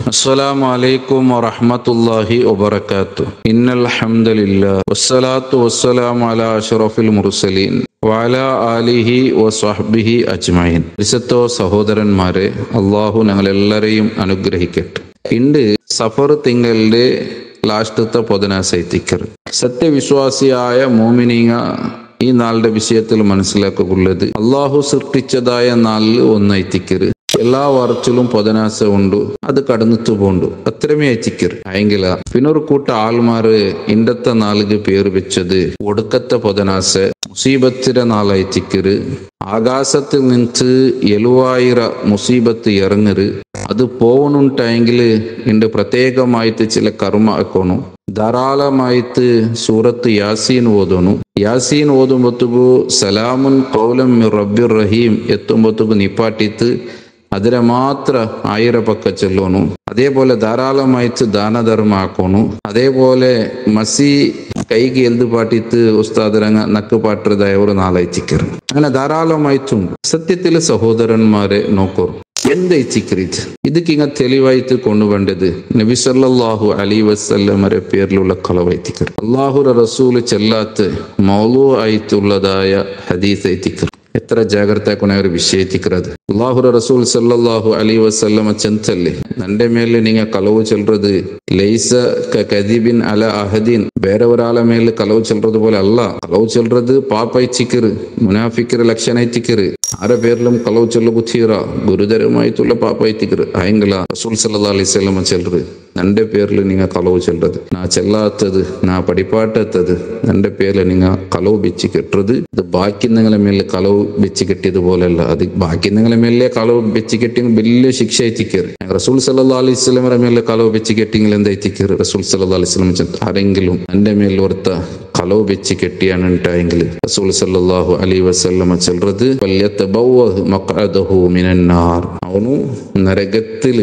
السلام عليكم ورحمة الله وبركاته إن الحمد لله والصلاة والسلام على أشرف المرسلين وعلى آله وصحبه أجمعين വിശുദ്ധോ സഹോദരന്മാരെ അള്ളാഹു ഞങ്ങളെല്ലാരെയും അനുഗ്രഹിക്കട്ടെ ഇണ്ട് സഫർ തിങ്കളുടെ ലാസ്റ്റത്തെ പൊതനാസൈത്തിക്കർ സത്യവിശ്വാസിയായ മോമിനിങ്ങ ഈ നാളുടെ വിഷയത്തിൽ മനസ്സിലാക്കുള്ളത് അള്ളാഹു സൃഷ്ടിച്ചതായ നാളിൽ ഒന്നൈത്തിക്കര് എല്ലാ വർച്ചിലും പൊതനാസ ഉണ്ട് അത് കടന്നിട്ട് പോണ്ട് അത്രമേ എത്തിക്കർ ആയെങ്കില പിന്നൊരു കൂട്ട ആൾമാര് ഇണ്ടത്തെ നാളുക പേര് വെച്ചത് ഒടുക്കത്തെ പൊതനാസ മുസീബത്തിരെ നാളെത്തിക്കര് ആകാശത്തിൽ നിന്ന് എഴുവായിര മുസീബത്ത് ഇറങ്ങര് അത് പോകണുണ്ടായെങ്കിൽ എൻ്റെ പ്രത്യേകമായിട്ട് ചില കർമ്മ ആക്കണം ധാരാളമായിട്ട് സൂറത്ത് യാസീൻ ഓതണു യാസീൻ ഓതുമ്പത്തുകു സലാമുൻ കൗലം റബ്ബിർ റഹീം എത്തുമ്പത്തുകു നിപ്പാട്ടിത്ത് അതിനെ മാത്ര ആയിര പക്ക ചെല്ലണു അതേപോലെ ധാരാളമായിട്ട് ദാനധർമ്മ ആക്കണു അതേപോലെ മസി കൈക്ക് എൽത് പാട്ടിത്ത് ഉസ്താദരങ്ങ നക്ക് പാട്ടുന്നതായ ഒരു നാളയച്ചിക്കർ അങ്ങനെ ധാരാളമായിട്ടുണ്ട് സത്യത്തിൽ സഹോദരന്മാരെ നോക്കൂ എന്തയച്ചിക്കറിത് ഇതിക്കിങ്ങ തെളിവായിട്ട് കൊണ്ടുവേണ്ടത് നബി സല്ലല്ലാഹു അലൈ വസല്ലമരെ പേരിലുള്ള കളവൈത്തിക്കർ അള്ളാഹുര റസൂല് ചെല്ലാത്ത മൗലു ആയിട്ടുള്ളതായ ഹദീസ് ഐത്തിക്കർ എത്ര ജാഗ്രത കൊണ്ടായ ഒരു വിഷയത്തിക്കുന്നത് അള്ളാഹുര റസൂൽ സല്ലല്ലാഹു അലൈ വസല്ലമ ചെന്തല്ലേ നന്റെ മേലെ നിങ്ങ കളവ് ചെല്றது ലൈസ കദീബിൻ അല അഹദീൻ വേറെ ഒരാളെ മേലെ കളവ് ചെല്றது പോലെ അല്ല കളവ് ചെല്றது പാപ്പയച്ചിക്കറ് മുനാഫിക്കറ് ലക്ഷണയത്തിക്കറ് ആരെ പേരിലും കളവ് ചൊല്ല ബുദ്ധീറ ഗുരുതരമായിട്ടുള്ള പാപ്പയത്തിക്കറ് ആയെങ്കില റസൂൽ സല്ലാ അലൈഹി സ്വലമ ചെല്ലറ് നന്റെ പേരിൽ നിങ്ങ കളവ് ചെല്றது നാ ചെല്ലാത്തത് നാ പഠിപ്പാട്ടാത്തത് നന്റെ പേരിൽ നിങ്ങ കളവ് വെച്ച് കെട്ടത് ഇത് ബാക്കി നിങ്ങളെ മേലെ കളവ് വെച്ച് കെട്ടിയത് പോലെയല്ല അത് ബാക്കി നിങ്ങളെ മേലെ കളവ് വെച്ച് കെട്ടിയ വലിയ ശിക്ഷ എത്തിക്കറ് റസൂൽ സല്ലാ അലൈഹി സ്വലമയുടെ മേലെ കളവ് വെച്ച് കെട്ടിയെങ്കിൽ എന്താ എത്തിക്കറ് റസൂൽ സല്ലാ അലൈഹി സ്വലം ആരെങ്കിലും എൻ്റെ മേൽ ഓർത്ത കളവ് വെച്ച് കെട്ടിയാണ് ഉണ്ടായെങ്കിൽ റസൂൽ സല്ലല്ലാഹു അലൈഹി വസല്ലമ ചെല്றது മിനന്നാർ അവನು നരകത്തില്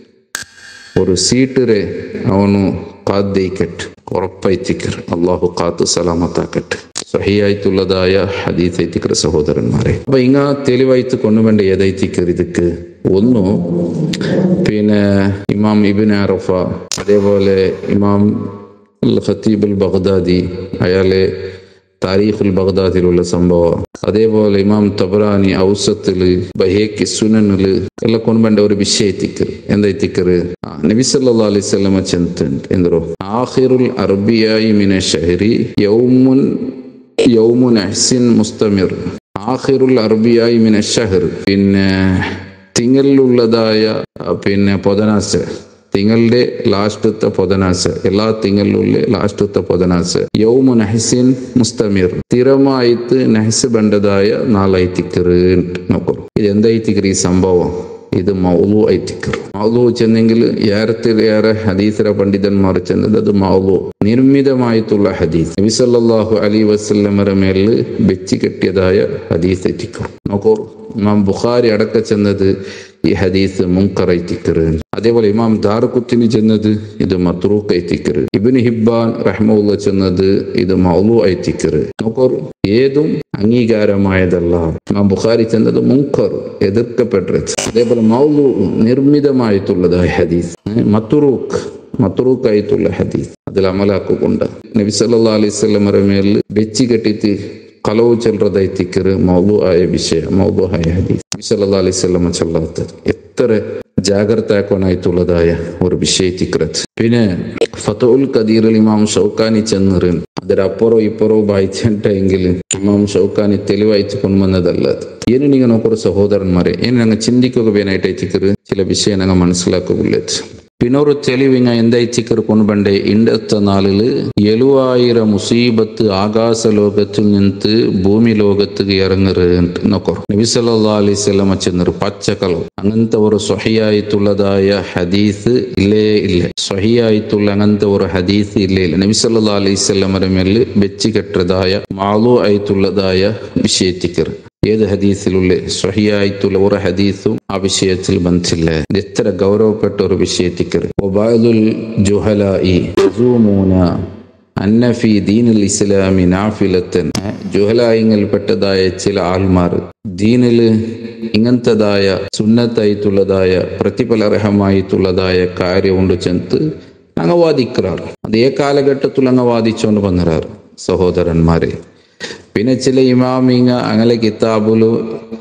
ഒരു സീട്ടിരെ അവನು കാദ്ദയിക്കട്ട് ഉറപ്പൈത്തിക്കർ അള്ളാഹു കാത്തു സലാമത്താക്കട്ടെ സഹിയായിട്ടുള്ളതായ ഹദീസ് ഐത്തിക്കർ സഹോദരന്മാരെ അപ്പൊ ഇങ്ങ തെളിവായിട്ട് കൊണ്ടുവേണ്ട ഏതൈത്തിക്കർ ഇതൊക്കെ ഒന്ന് പിന്നെ ഇമാം ഇബിൻ അറഫ അതേപോലെ ഇമാം ഖത്തീബ് അൽ ബഗ്ദാദി അയാളെ താരീഖുൽ ബഗ്ദാദിലുള്ള സംഭവം അതേപോലെ ഇമാം തബറാനി ഔസത്തില് ബഹേക്ക് സുനനില് എല്ലാം കൊണ്ടുവേണ്ട ഒരു വിഷയത്തിക്കർ എന്തായിത്തിക്കർ നബി സല്ലാ അലൈഹി സ്വലമ ചെന്തുണ്ട് എന്തോ ആഹിറുൽ അറബിയായി മിന ഷഹരി യൗമുൻ യൗമുൻ അഹ്സിൻ മുസ്തമിർ ആഹിറുൽ അറബിയായി മിന ഷഹർ പിന്നെ തിങ്ങലിലുള്ളതായ പിന്നെ പൊതനാസ് തിങ്ങളുടെ ലാസ്റ്റത്തെ പൊതനാസ് എല്ലാ തിങ്ങളിലുള്ള ലാസ്റ്റത്തെ പൊതനാസ് യൗമു നഹസിൻ മുസ്തമിർ സ്ഥിരമായിട്ട് നഹസ് ബണ്ടതായ നാളൈത്തിക്കർ നോക്കൂ ഇത് എന്തായിത്തിക്കർ ഈ സംഭവം ഇത് മൗലു ഐത്തിക്കർ മൗലു ചെന്നെങ്കിൽ ഏറത്തിൽ ഏറെ ഹദീസര പണ്ഡിതന്മാർ ചെന്നത് അത് മൗലു നിർമ്മിതമായിട്ടുള്ള ഹദീസ് നബി സല്ലല്ലാഹു അലൈഹി വസല്ലമയുടെ മേലിൽ വെച്ച് കെട്ടിയതായ ഹദീസ് എത്തിക്കർ നോക്കൂ ഇമാം ബുഖാരി അടക്ക ചെന്നത് ഈ ഹദീസ് മുങ്കറൈത്തിക്കറ് അതേപോലെ ഇമാം ദാർകുത്തിന് ചെന്നത് ഇത് മത്രൂക്ക് ഐത്തിക്കറ് ഇബിന് ഹിബാൻ റഹ്മുള്ള ചെന്നത് ഇത് മൗലു ഐത്തിക്കറ് നോക്കൂ ഏതും അംഗീകാരമായതല്ല ഇമാം ബുഖാരി ചെന്നത് മുങ്കർ എതിർക്കപ്പെട്ടത് അതേപോലെ മൗലു നിർമ്മിതമായിട്ടുള്ളതായ ഹദീസ് മത്തുറൂക്ക് മത്തുറൂക്കായിട്ടുള്ള ഹദീസ് അതിൽ അമലാക്കുകൊണ്ട് നബി സല്ലാ അലൈഹി സ്വലമറെ മേലിൽ വെച്ച് കെട്ടിട്ട് കളവ് ചെല്ലുന്നതായിത്തിക്കറ് മൗലു ആയ വിഷയ മൗലു ആയ ഹദീസ് സല്ലാ അലൈഹി സ്വലമ ചെല്ലാത്തത് എത്ര ജാഗ്രത ആക്കാനായിട്ടുള്ളതായ ഒരു വിഷയത്തിക്കറത് പിന്നെ ഫതുൽ കദീറിൽ ഇമാം ഷൗക്കാനി ചെന്നിറ് അതിരപ്പുറവും ഇപ്പുറവും വായിച്ചിട്ടെങ്കിൽ ഇമാം ഷൗക്കാനി തെളിവായിച്ചു കൊണ്ടുവന്നതല്ല ಏನು ನೀವು ನೋಡ್ಕೊರೋ ಸಹೋದರನ್ಮಾರೆ ಏನು ನಂಗೆ ಚಿಂದಿಕೋಗ ಬೇನಾಯ್ತು ಐತಿಕರು ചില വിഷയം ഞങ്ങൾ മനസ്സിലാക്കുള്ളത് പിന്നൊരു തെളിവിങ്ങ എന്തായിച്ചിക്കർ കൊണ്ടുബണ്ടേ ഇണ്ടത്തെ നാളില് എഴുവായിരം മുസീബത്ത് ആകാശ ലോകത്തിൽ നിന്ന് ഭൂമി ലോകത്തേക്ക് ഇറങ്ങുന്നുണ്ട് നോക്കോ നബി സല്ലാ അലൈഹി സ്വലമ ചെന്നൊരു പച്ചക്കളവ് അങ്ങനത്തെ ഒരു സ്വഹിയായിട്ടുള്ളതായ ഹദീസ് ഇല്ലേ ഇല്ല സ്വഹിയായിട്ടുള്ള അങ്ങനത്തെ ഒരു ഹദീസ് ഇല്ലേ ഇല്ല നബി സല്ലാ അലൈഹി സ്വലമയുടെ മേലിൽ വെച്ച് കെട്ടതായ മാലു ആയിട്ടുള്ളതായ വിഷയത്തിക്കർ ഏത് ഹദീസിലുള്ള സ്വഹിയായിട്ടുള്ള ഒരു ഹദീസും ആ വിഷയത്തിൽ ബന്ധില്ല ഇത് എത്ര ഗൗരവപ്പെട്ട ഒരു വിഷയത്തിക്കർ ഒബാദുൽ ജുഹലായി അന്നഫി ദീനുൽ ഇസ്ലാമി നാഫിലത്തൻ ജുഹലായിങ്ങൽപ്പെട്ടതായ ചില ആൾമാർ ദീനില് ഇങ്ങനത്തതായ സുന്നത്തായിട്ടുള്ളതായ പ്രതിഫലർഹമായിട്ടുള്ളതായ കാര്യമുണ്ട് ചെന്ന് അങ്ങ് വാദിക്കാറ് അതേ കാലഘട്ടത്തിൽ അങ്ങ് വാദിച്ചുകൊണ്ട് വന്നിറാറ് സഹോദരന്മാരെ പിന്നെ ചില ഇമാമിങ്ങ അങ്ങനെ കിതാബുలు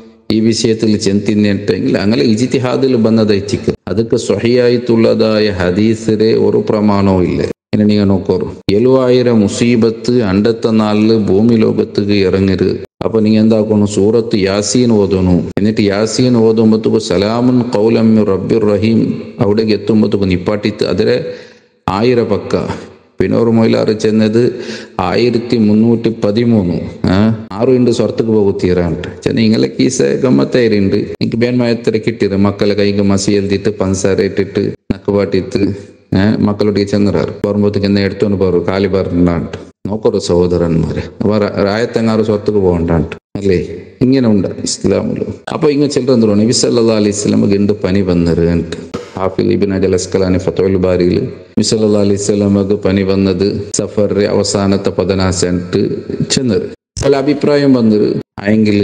ഈ വിഷയത്തിൽ ചെന്തിന്നിട്ടെങ്കിൽ അങ്ങനെ ഇജിത്തിഹാദിൽ ബന്നതൈച്ചിക്ക് ಅದಕ್ಕೆ സ്വഹിയായിട്ടുള്ളതായ ഹദീസിലെ ഒരു പ്രമാണവും ഇല്ല ഇങ്ങനെ നീங்க നോക്കോರು எழுவாயிரம் முசீபத்து அண்டத்த நாள்ல பூமி லோகத்துக்கு இறங்குது அப்ப நீங்க എന്താക്കണം സൂറത്ത് യാസീൻ ഓതണു എന്നിട്ട് യാസീൻ ഓതുമ്പോഴത്തേക്ക് സലാമുൻ കൗലം റബ്ബിർ റഹീം അവിടേക്ക് എത്തുമ്പോഴത്തേക്ക് നിപ്പാട്ടിത്ത് അതിലെ ആയിരം പക്ക പിന്നെ ഒരു മൊയിലാറ് ചെന്നത് ആയിരത്തി മുന്നൂറ്റി പതിമൂന്ന് ആറു ഇണ്ട് സ്വർത്തക്ക് പോകുത്തീറാണ്ട് ചെന്ന ഇങ്ങനെ കീസ ഗമ്മത്തായിട്ടുണ്ട് എനിക്ക് ಬೇನ್ಮಾಯತ್ತರ കിട്ടിയത് മക്കളെ കൈക്ക് മസി എഴുതിയിട്ട് പഞ്ചസാര ഇട്ടിട്ട് നക്കുപാട്ടിത്ത് ഏഹ് മക്കളോട് ചെന്നറാറ് പറയുമ്പോഴത്തേക്ക് എന്നെ എടുത്തോണ്ട് പോറു കാലി പറഞ്ഞാണ്ട് നോക്കൊരു സഹോദരന്മാരെ അവർ രായത്തെങ്ങാറ് സ്വത്തുക്ക് പോകണ്ടാണ്ട് അല്ലേ ഇങ്ങനെ ഉണ്ട് ഇസ്ലാമില് അപ്പൊ ഇങ്ങ ചിലർ എന്ത് നബി സല്ലാ അലൈഹി സ്വലമക്ക് എന്ത് പനി വന്നിരുന്നിട്ട് ഹാഫിൽ ഇബിൻ അജൽ അസ്കലാനി ഫത്തോൽ ബാരിയിൽ മിസല്ലാ അലൈഹി സ്വലമക്ക് പനി വന്നത് സഫറിന്റെ അവസാനത്തെ പതനാശാനിട്ട് ചെന്നത് പല അഭിപ്രായം വന്നത് ആയെങ്കിൽ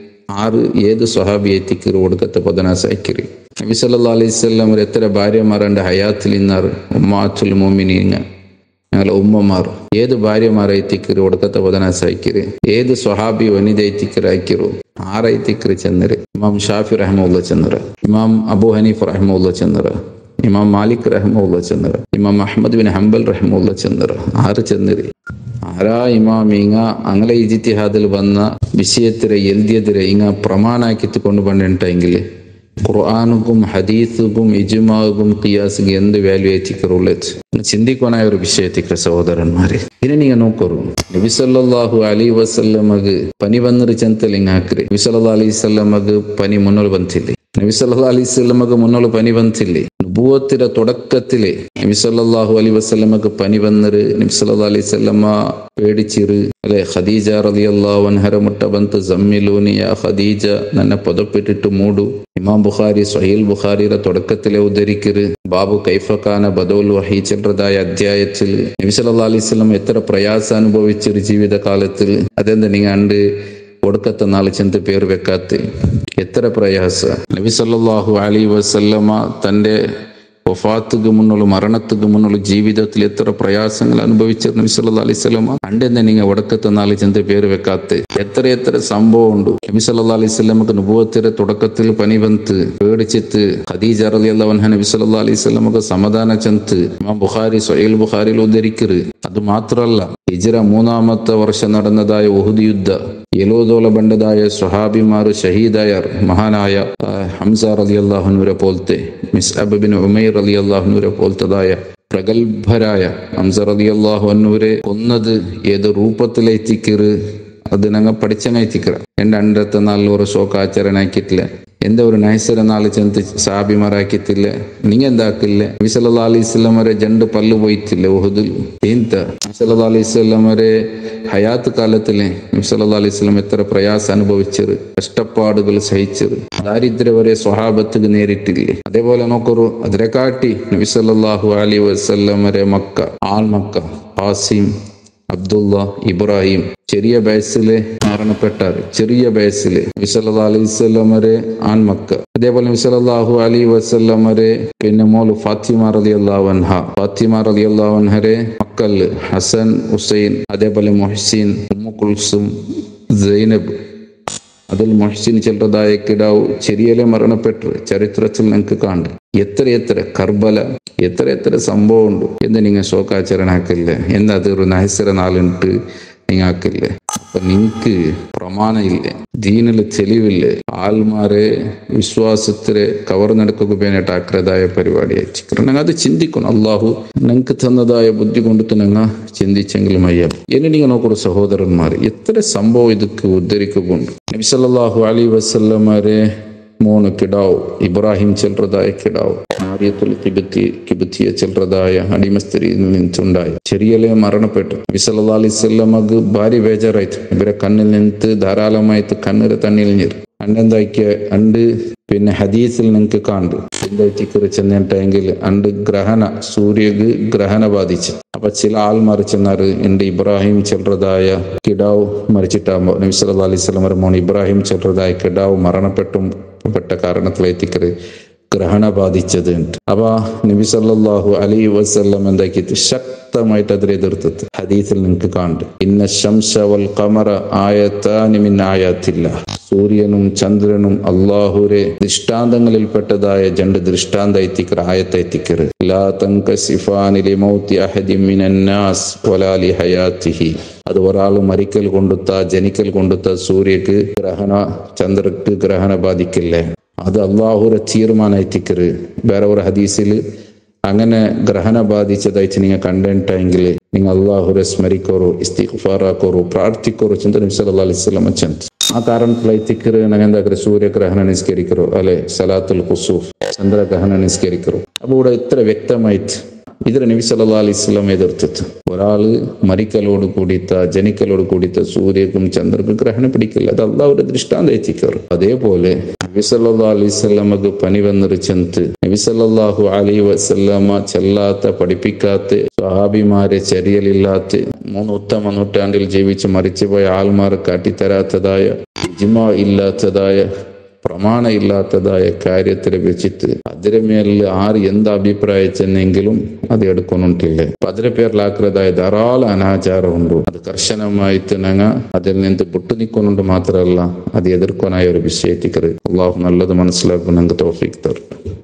ആറ് ഏത് സ്വഹാബി എത്തിക്കറി കൊടുക്കത്തെ പതനാശായിക്കറി നബി സല്ലാ അലൈഹി സ്വലം എത്ര ഭാര്യമാരുണ്ട് ഹയാത്തിൽ ഇന്നാറ് ഉമ്മാത്തുൽ മോമിനീങ്ങ ഞങ്ങളെ ഉമ്മമാർ ഏത് ഭാര്യമാരെ എത്തിക്കറി ഒടുക്കത്തെ പതനാശായിക്കറി ഏത് സ്വഹാബി വനിത എത്തിക്കറി അയക്കറു ആരെ എത്തിക്കറി ചെന്നര് ഇമാം ഷാഫി റഹ്മുള്ള ചെന്നറ ഇമാം അബു ഹനീഫ് റഹ്മുള്ള ചെന്നറ ഇമാം മാലിക് റഹ്മുള്ള ചെന്നറ ഇമാം അഹമ്മദ് ബിൻ ഹംബൽ റഹ്മുള്ള ചെന്നറ ആറ് ചെന്നരി ആരാ ഇമാം ഇങ്ങ അങ്ങനെ ഇജിത്തിഹാദിൽ വന്ന വിഷയത്തിരെ എഴുതിയതിരെ ഇങ്ങ പ്രമാണാക്കിത്ത് കൊണ്ടുപണ്ടിട്ടെങ്കിൽ ഖുർആാനുക്കും ഹദീസുക്കും ഇജുമാകും ഖിയാസുക്കും എന്ത് വാല്യൂ എത്തിക്കറുള്ളത് ചിന്തിക്കാനായ ഒരു വിഷയത്തിക്ക സഹോദരന്മാരെ ഇതിനെ നീங்க നോക്കറു നബി സല്ലല്ലാഹു അലൈഹി വസല്ലമക്ക് പനി വന്നിട്ട് ചെന്തലിಂಗ ಹಾಕ್ರಿ ನಬಿ ಸಲ್ಲಲ್ಲಾಹು ಅಲೈಹಿ ವಸಲ್ಲಮಗೆ ಪನಿ ಮುನ್ನೋಳು ಬಂತಿಲ್ಲ നബി സല്ലല്ലാഹു അലൈഹി വസല്ലമക്ക് മുന്നോള് പനി വന്നില്ലേ നുബുവത്തിന്റെ തുടക്കത്തില് നബി സല്ലല്ലാഹു അലൈഹി വസല്ലമക്ക് പനി വന്നത് നബി സല്ലല്ലാഹു അലൈഹി വസല്ലമ പേടിച്ചിറ് അല്ലെ ഖദീജ റളിയല്ലാഹു അൻഹര മുട്ട ബന്ത് സമ്മിലൂനി യാ ഖദീജ നന്നെ പുതപ്പിട്ടിട്ട് മൂടു ഇമാം ബുഖാരി സഹീൽ ബുഖാരിയുടെ തുടക്കത്തിലെ ഉദ്ധരിക്കര് ബാബു കൈഫഖാന ബദോൽ വഹി ചെല്ലുന്നതായ അധ്യായത്തിൽ നബി സല്ലല്ലാഹു അലൈഹി വസല്ലം എത്ര പ്രയാസം അനുഭവിച്ചൊരു ജീവിതകാലത്തിൽ അതെന്താ നിങ്ങൾ കണ്ട് ഒടുക്കത്തെ നാളെ ചെന്ത് പേര് വെക്കാത്ത എത്ര പ്രയാസ നബി സല്ലല്ലാഹു അലൈഹി വസല്ലമ തൻ്റെ വഫാത്തുക്ക് മുന്നുള്ള മരണത്തുക്ക് മുന്നുള്ള ജീവിതത്തിൽ എത്ര പ്രയാസങ്ങൾ അനുഭവിച്ച നബി സല്ലല്ലാഹു അലൈഹി വസല്ലമ അണ്ടെന്നെ നിങ്ങൾ ഒടുക്കത്തെ നാളെ ചെന്ത് പേര് വെക്കാത്ത എത്ര എത്ര സംഭവം ഉണ്ട് നബി സല്ലല്ലാഹു അലൈഹി വസല്ലമക്ക് നുബുവത്തിന്റെ തുടക്കത്തിൽ പനി വന്ന് പേടിച്ചിട്ട് ഖദീജ റളിയല്ലാഹു അൻഹ നബി സല്ലല്ലാഹു അലൈഹി വസല്ലമക്ക് സമാധാന ചെന്ത് ഇമാം ബുഖാരി സ്വഹീൽ ബുഖാരിയിൽ ഉദ്ധരിക്കരുത് അത് മാത്രമല്ല ഹിജ്റ മൂന്നാമത്തെ വർഷം നടന്നതായ ഉഹുദ് യുദ്ധ എലോദോല ബണ്ടതായ സ്വഹാബിമാർ ഷഹീദായർ മഹാനായ ആ, ഹംസ റലി അള്ളാഹുനൂരെ പോലത്തെ മിസ് അബിൻ ഉമൈർ അലി അള്ളാഹുനൂരെ പോലത്തതായ പ്രഗത്ഭരായ ഹംസ റലി അള്ളാഹുനൂരെ കൊന്നത് ഏത് രൂപത്തിലെത്തിക്കറ് അത് ഞങ്ങൾ പഠിച്ചങ്ങെത്തിക്കറ എൻ്റെ അണ്ടത്തെ നാളിലൊരു ഷോക്ക് ആചരണാക്കിയിട്ടില്ല എന്താ ഒരു നൈസര നാളെ ചെന്ന് സാബിമാരാക്കിത്തില്ല നീங்க എന്താക്കില്ല വിസലല്ലാ അലൈഹിസ്ലമരെ ജണ്ട് പല്ല് പോയിട്ടില്ല ഉഹുദിൽ ಇಂತ ವಿಸಲದ ಅಲಿಸ್ಲಮರೆ ಹಯಾತ್ ಕಾಲത്തിലെ വിസലല്ലാ അലൈഹിസ്ലം എത്ര പ്രയാസം അനുഭവിച്ചത് കഷ്ടപ്പാടുകൾ സഹിച്ചത് ദാരിദ്ര്യ വരെ സ്വഹാബത്തുക്ക് നേരിട്ടില്ലേ അതേപോലെ നോക്കൊരു അതിനെ കാട്ടി നബിസല്ലാഹു അലി വസല്ലമരെ മക്ക ആൾ മക്ക ഹാസിം അബ്ദുള്ള ഇബ്രാഹിം ചെറിയ വയസ്സില് മരണപ്പെട്ടാർ ചെറിയ വയസ്സില് വിസലല്ലാ അലൈഹിസ്വല്ലമരെ ആൺമക്ക അതേപോലെ വിസലല്ലാഹു അലി വസല്ലമരെ പിന്നെ മോള് ഫാത്തിമ റലി അൻഹ ഫാത്തിമ റലി അൻഹരെ മക്കൾ ഹസൻ ഹുസൈൻ അതേപോലെ മൊഹ്സീൻ ഉമ്മു കുൽസും സൈനബ് അതിൽ മൊഹ്സിൻ ചെല്ലതായ കിടാവ് ചെറിയലെ മരണപ്പെട്ടു ചരിത്രത്തിൽ നിങ്ങൾക്ക് കാണും എത്ര എത്ര കർബല എത്ര എത്ര സംഭവം ഉണ്ട് എന്ന് നിങ്ങൾ ശോകാചരണാക്കില്ല എന്ന് അത് ഒരു നഹസര നാളിട്ട് നിങ്ങാക്കില്ല അപ്പൊ നിങ്ങക്ക് പ്രമാണം ഇല്ല ദീനില് തെളിവില്ല ആൾമാരെ വിശ്വാസത്തിലെ കവർന്നെടുക്കുക വേണ്ടിയിട്ട് ആക്രതായ പരിപാടിയായി കാരണം അത് ചിന്തിക്കണം അള്ളാഹു നിങ്ങൾക്ക് തന്നതായ ബുദ്ധി കൊണ്ടിട്ട് നിങ്ങൾ ചിന്തിച്ചെങ്കിലും അയ്യ ഇനി നിങ്ങൾ നോക്കൊരു സഹോദരന്മാർ എത്ര സംഭവം ഇതൊക്കെ ഉദ്ധരിക്കുന്നുണ്ട് നബിസല്ലാഹു അലി വസല്ലമാരെ മൂന്ന് കിടാവ് ഇബ്രാഹിം ചെല്ലുന്നതായ കിടാവ് ആര്യത്തുൽ കിബത്തി കിബത്തിയെ ചെല്ലുന്നതായ അടിമസ്ത്രീയിൽ നിന്നുണ്ടായി ചെറിയലെ മരണപ്പെട്ടു വിസലല്ലാ അലൈവല്ലമക്ക് ഭാര്യ ബേജാറായിട്ട് ഇവരെ കണ്ണിൽ നിന്ന് ധാരാളമായിട്ട് കണ്ണീര് തണ്ണിൽ ഞെറി അണ്ടെന്താക്കിയ അണ്ട് പിന്നെ ഹദീസിൽ നിങ്ങൾക്ക് കാണ്ട് എന്തായിത്തിക്കറ് ചെന്നിട്ടെങ്കിൽ അണ്ട് ഗ്രഹണ സൂര്യക്ക് ഗ്രഹണ ബാധിച്ചു അപ്പൊ ചില ആൾമാർ ചെന്നാറ് എന്റെ ഇബ്രാഹിം ചെല്ലുന്നതായ കിടാവ് മരിച്ചിട്ടാകുമ്പോൾ നബി സല്ലല്ലാഹു അലൈഹി വസല്ലം മോൻ ഇബ്രാഹിം ചെല്ലുന്നതായ കിടാവ് മരണപ്പെട്ടും പെട്ട കാരണത്തിലെത്തിക്കറ് ഗ്രഹണ ബാധിച്ചത് അപ്പൊ നബി സല്ലല്ലാഹു അലൈഹി വസല്ലം എന്താക്കി ശക്തമായിട്ട് അതിനെ എതിർത്തത് ഹദീസിൽ നിങ്ങൾക്ക് കാണുന്നുണ്ട് ഇന്ന ശംസ വൽ ഖമറ ആയത്താനി മിൻ ആയാത്തില്ല സൂര്യനും ചന്ദ്രനും അള്ളാഹുരെ ദൃഷ്ടാന്തങ്ങളിൽപ്പെട്ടതായ രണ്ട് ദൃഷ്ടാന്ത എത്തിക്കർ ആയത്തെ എത്തിക്കർ ലാ തങ്കസിഫാനി ലിമൗത്തി അഹദി മിനന്നാസ് വലാ ലിഹയാത്തിഹി അത് ഒരാൾ മരിക്കൽ കൊണ്ടുത്ത ജനിക്കൽ കൊണ്ടുത്ത സൂര്യക്ക് ഗ്രഹണ ചന്ദ്രക്ക് ഗ്രഹണ ബാധിക്കില്ലേ അത് അള്ളാഹുര തീരുമാനത്തിക്കറ് വേറെ ഒരു ഹദീസിൽ അങ്ങനെ ഗ്രഹണ ബാധിച്ചതായിട്ട് നിങ്ങൾ കണ്ടിട്ടെങ്കിൽ നിങ്ങൾ അള്ളാഹുരെ സ്മരിക്കോറു ഇസ്തിഫാറാക്കോറു പ്രാർത്ഥിക്കോറു ചിന്ത നബി സല്ലല്ലാഹു അലൈഹി വസല്ലം ചന്ത് ആ കാരണത്തിലായി തിക്കറ് എന്താ സൂര്യഗ്രഹണ നിസ്കരിക്കറോ അല്ലെ സലാത്തുൽ ഖുസൂഫ് ചന്ദ്രഗ്രഹണ നിസ്കരിക്കറോ അപ്പൊ ഇവിടെ ഇത്ര വ്യക്തമായിട്ട് ഇതിന് നബി സല്ലല്ലാഹു അലൈഹി വസല്ലം എതിർത്തത് ഒരാള് മരിക്കലോട് കൂടിത്ത ജനിക്കലോട് കൂടിത്ത സൂര്യക്കും ചന്ദ്രക്കും ഗ്രഹണം പിടിക്കില്ല അത് അള്ളാഹുടെ ദൃഷ്ടാന്തം എത്തിക്കാറ് അതേപോലെ നബി സല്ലല്ലാഹു അലൈഹി വസല്ലമക്ക് പനി വന്നൊരു ചെന്ത് നബി സല്ലല്ലാഹു അലൈഹി വസല്ലമ ചെല്ലാത്ത പഠിപ്പിക്കാത്ത സ്വഹാബിമാരെ ചര്യലില്ലാത്ത മൂന്ന് ഉത്തമ നൂറ്റാണ്ടിൽ ജീവിച്ച് മരിച്ചുപോയ ആൾമാർ കാട്ടിത്തരാത്തതായ ഇജ്മ ഇല്ലാത്തതായ പ്രമാണ ഇല്ലാത്തതായ കാര്യത്തിൽ വെച്ചിട്ട് അതിരെ മേലിൽ ആര് എന്ത് അഭിപ്രായിച്ചെന്നെങ്കിലും അത് എടുക്കുന്നുണ്ടില്ലേ അപ്പൊ അതിരെ പേരിലാക്കുന്നതായ ധാരാളം അനാചാരം ഉണ്ട് അത് കർശനമായിട്ട് ഞങ്ങ അതിൽ നിന്ന് വിട്ടു നിൽക്കുന്നുണ്ട് മാത്രമല്ല അത് എതിർക്കാനായ ഒരു വിഷയത്തിക്കറ് അള്ളാഹു നല്ലത് മനസ്സിലാക്കും ഞങ്ങൾക്ക് തോഫിക്ക് തരും